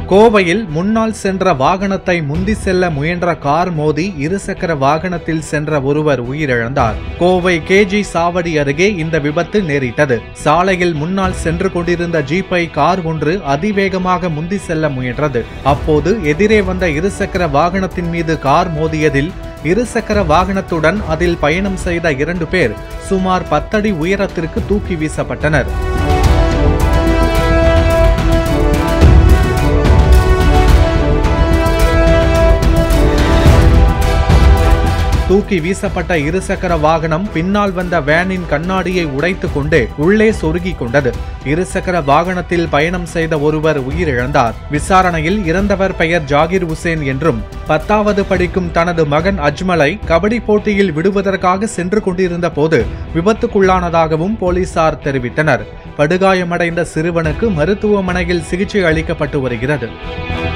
கோவையில் முன்னால் சென்ற வாகனத்தை முந்தி செல்ல முயன்ற கார் மோதி இருசக்கர வாகனத்தில் சென்ற ஒருவர் உயிரிழந்தார் கோவை கேஜி சாவடி அருகே இந்த விபத்து நேரிட்டது சாலையில் முன்னால் சென்று கொண்டிருந்த ஜீப்பை கார் ஒன்று அதிவேகமாக முந்தி செல்ல முயன்றது அப்போது எதிரே வந்த இருசக்கர வாகனத்தின் மீது கார் மோதியதில் இருசக்கர வாகனத்துடன் அதில் பயணம் செய்த இரண்டு பேர் சுமார் பத்தடி உயரத்திற்கு தூக்கி வீசப்பட்டனர் தூக்கி வீசப்பட்ட இருசக்கர வாகனம் பின்னால் வந்த வேனின் கண்ணாடியை உடைத்துக் கொண்டு உள்ளே சொருகிக் கொண்டது இருசக்கர வாகனத்தில் பயணம் செய்த ஒருவர் உயிரிழந்தார் விசாரணையில் இறந்தவர் பெயர் ஜாகிர் உசேன் என்றும் பத்தாவது படிக்கும் தனது மகன் அஜ்மலை கபடி போட்டியில் விடுவதற்காக சென்று கொண்டிருந்த போது விபத்துக்குள்ளானதாகவும் போலீசார் தெரிவித்தனர் படுகாயமடைந்த சிறுவனுக்கு மருத்துவமனையில் சிகிச்சை அளிக்கப்பட்டு வருகிறது